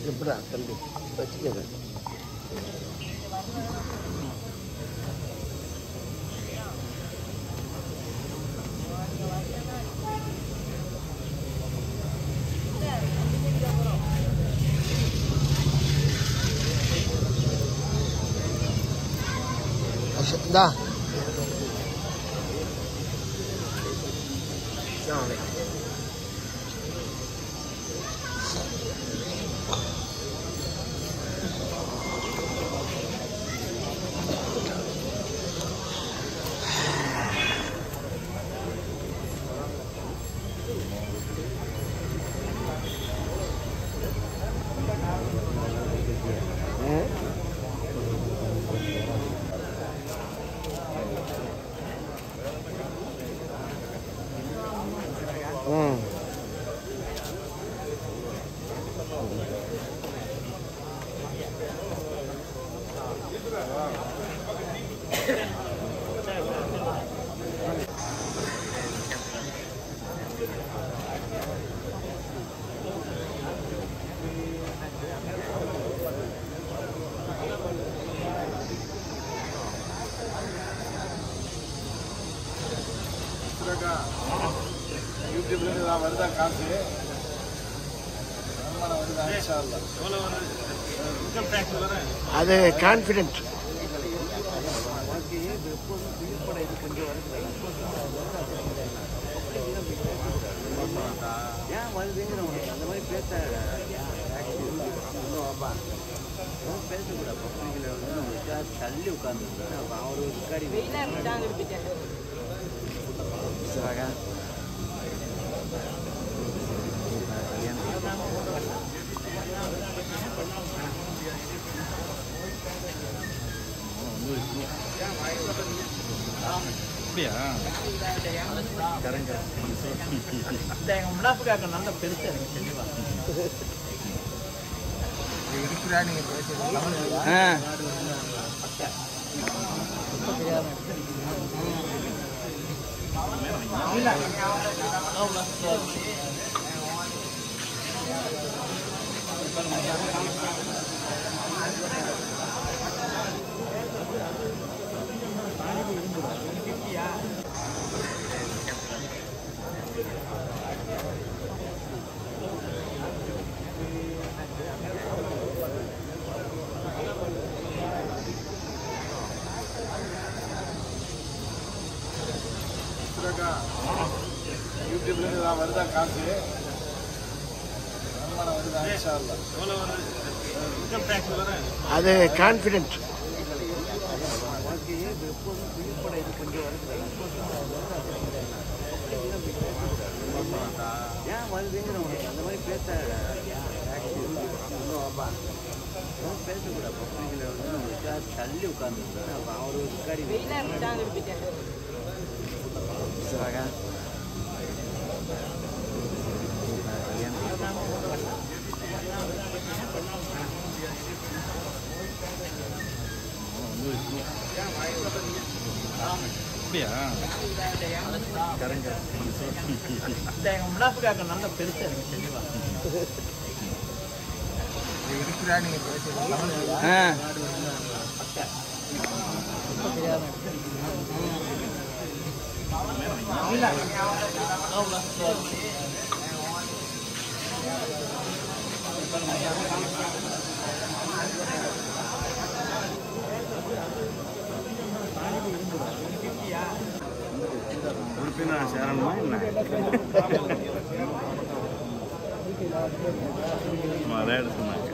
எப்படா தள்ளி வச்சுக்கங்க இந்தா ம் யூடியூப்ல இருந்து நான் வருதா காசு வருமானம் வருதா இன்ஷா அல்லாஹ். அது கான்ஃபிடென்ட் ஏன் வருதுங்கிற உனக்கு அந்த மாதிரி பேசாத பேசக்கூடாது பப்ளிக்கில் வந்து நம்ம தள்ளி உட்காந்துருக்கேன் அப்போ அவர் ஒரு கடி சிவகா அப்படியா இருக்கிறா நீங்க பேசுறது யூடியூப்ல இருந்து நான் வருதா காசு வருமானம் வருதா இன்ஷா அல்லாஹ். அது கான்ஃபிடென்ட் உனக்கு எப்போதும் புதுப்படம் இது கொஞ்சம் வருது ஏன் வருதுங்கிற உனக்கு அந்த மாதிரி பேசாத பேசக்கூடாது பப்ளிக்கில் வந்து நம்ம தள்ளி உட்காந்துருக்கேன் அப்போ அவர் ஒரு கடி சிவகா அப்படியா இருக்கிறா நீங்க பேசுறது உறுப்பினர் சேரணுமா என்ன அதான் எடுத்துனாங்க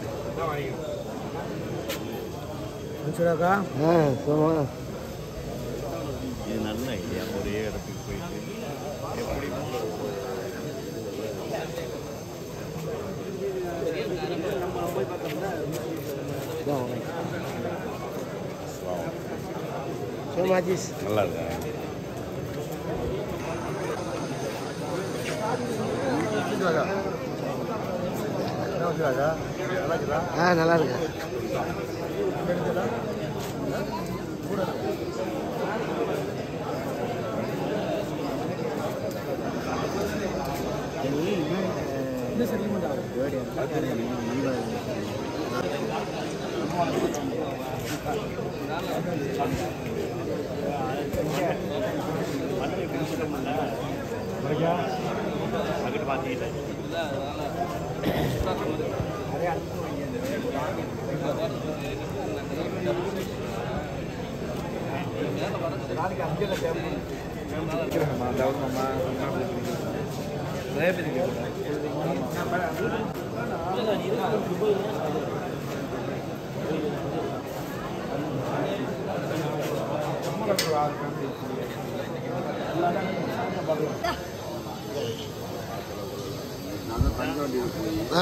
ஆ சும்மா இது நல்ல ஐடியா ஒரே இடத்துக்கு போயிட்டு எப்படி சோமாஜிஸ் நல்லா இருக்கா ஆ நல்லா இருக்கு இந்த ஆ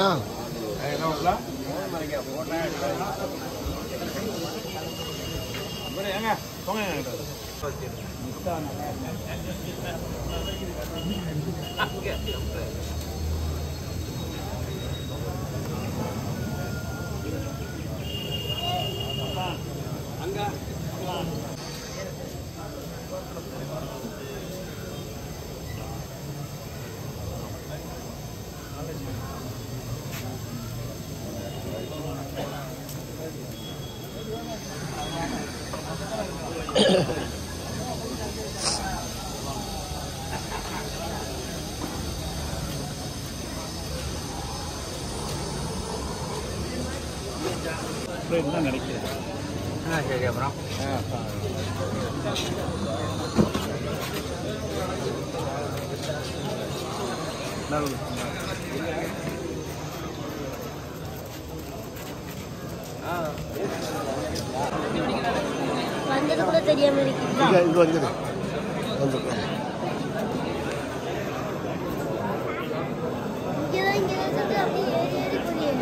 ஆ சரி அப்புறம் வந்தது கூட தெரியாம இருக்கு இங்கே இங்கே வந்துடு வந்துருக்கேன் இங்கதான் இங்க வச்சுட்டு அப்படியே ஏறி ஏறி போறீங்க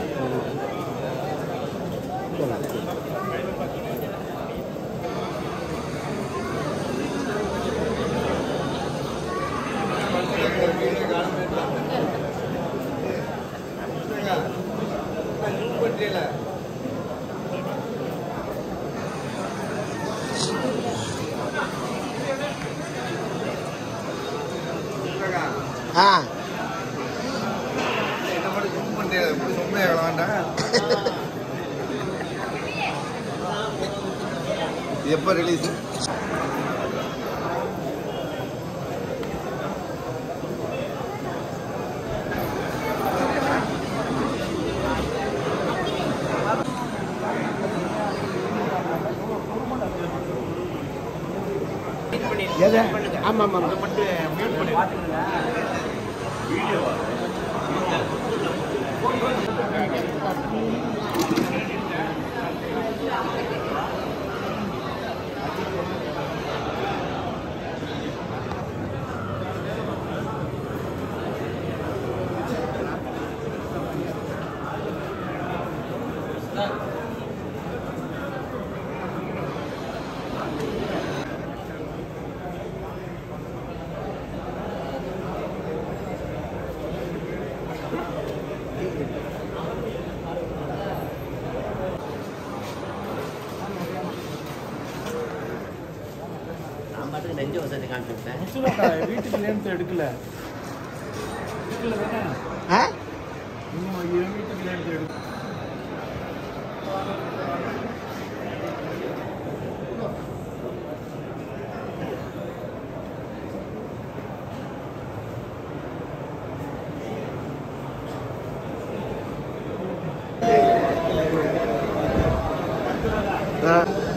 ஆ எப்போ ரிலீஸ் எது ஆமாம் ஆமாம் நான் பாட்டுக்கு நெஞ்சு வசதி காமிச்சிருந்தேன் வீட்டுக்கு நேரத்தை எடுக்கல ஆ இன்னும் என் வீட்டுக்கு நேரத்தை எடுக்கல ஆ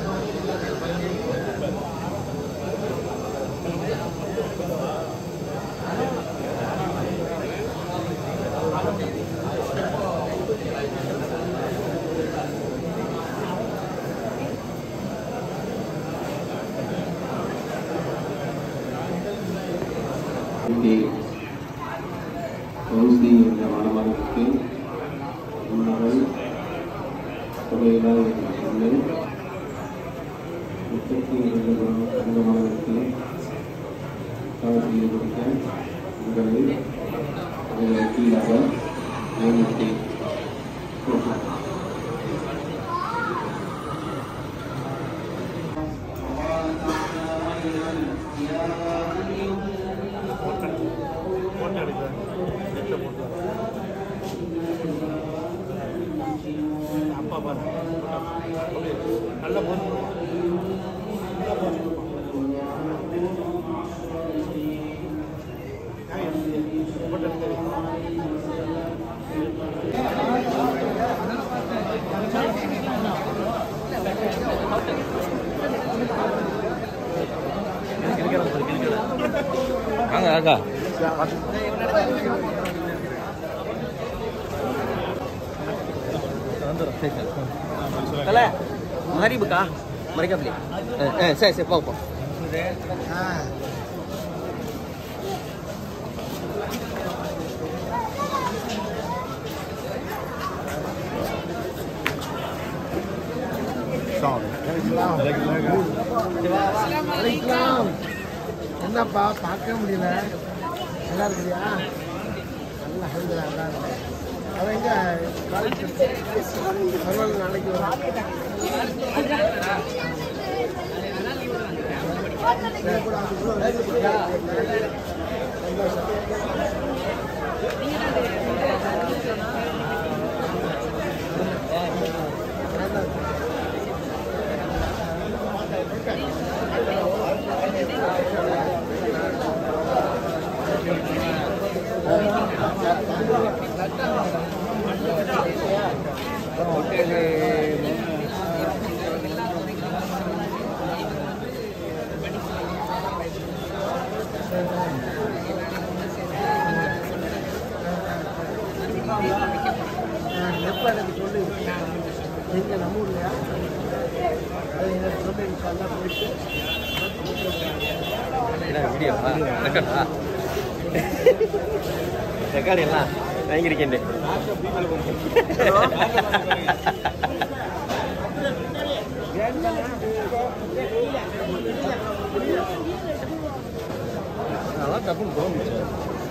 இங்கே கௌசி என்ற மணமகனுக்கு முன்னர்கள் தொகையிலாக சொன்னை முப்பத்தி இரண்டு அந்த மகனுக்கு கௌசியை கொடுக்க உங்களை உங்கள் வக்கீலாக நியமித்தேன் போட்டோ எடுக்கிறேன் நெட்டில் போட்டு அப்பா பாருங்க நல்ல பொருள் வாங்க அக்கா Kala, hari buka. Mereka beli. Eh, eh saya saya bawa. வணக்கம். என்னப்பா பார்க்க முடியல நல்லா இருக்கிறியா நல்லா அல்ஹம்துலில்லாஹ், நல்லா இருக்கேன் அவன் எங்க காலேஜ் பரவாயில்ல நாளைக்கு வரும் எப்போ எனக்கு சொல்லு எங்க நம்ம ஊர்லையா அது எனக்கு சொல்லு இன்ஷால்லா போயிட்டு என்ன வீடியோ ரெக்கார்டா ரெக்கார்டு எல்லாம் வாங்கியிருக்கேன் அதெல்லாம் டப்புன்னு போக முடியாது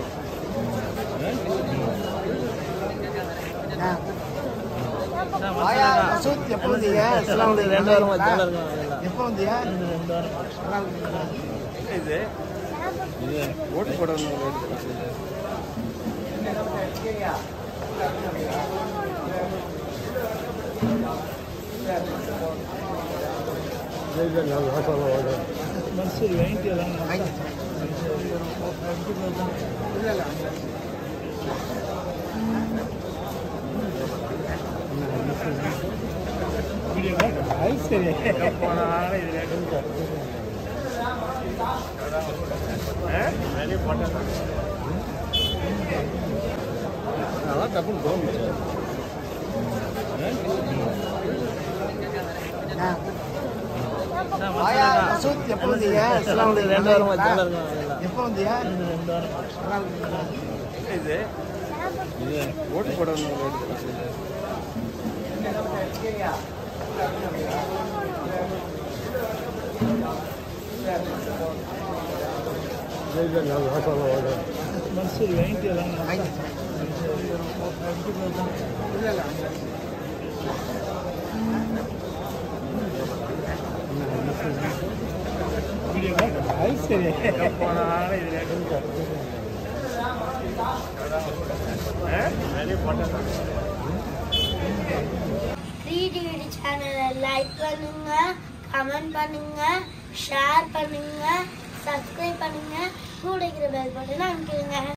மசூத் எப்போ வந்தீங்க அஸ்ஸலாமு அலைக்கும். ரெண்டு வாரம் ஆச்சு, நல்லா நல்லா இருக்கா? இருக்கும், எப்போ வந்தீங்க நல்லா இருக்கீங்களா? இது ஓட்டு போடணும் மசூர் வாங்கிட்டு வாங்கி. இல்ல, இல்ல. சரி போன வாரம் இது ரெண்டு நிறைய போட்டேன் அதெல்லாம் டப்புன்னு போக முடியாது மசூத் எப்போ வந்தீங்க அஸ்ஸலாமு அலைக்கும். ரெண்டு வாரம் ஆச்சு, நல்லா நல்லா இருக்கும், இருக்கா? எப்போ வந்தீங்க நல்லா இருக்கீங்களா? இது ஓட்டு போடணும் மசூர் வாங்கிட்டு வாங்கி. இல்ல, இல்ல. சரி போன வாரம் இது ரெண்டு நிறைய போட்டேன் டிடிடி சேனலை லைக் பண்ணுங்க கமெண்ட் பண்ணுங்க ஷேர் பண்ணுங்க சப்ஸ்கிரைப் பண்ணுங்க கூட இருக்கிற பெல் பட்டனை அமுக்கிடுங்க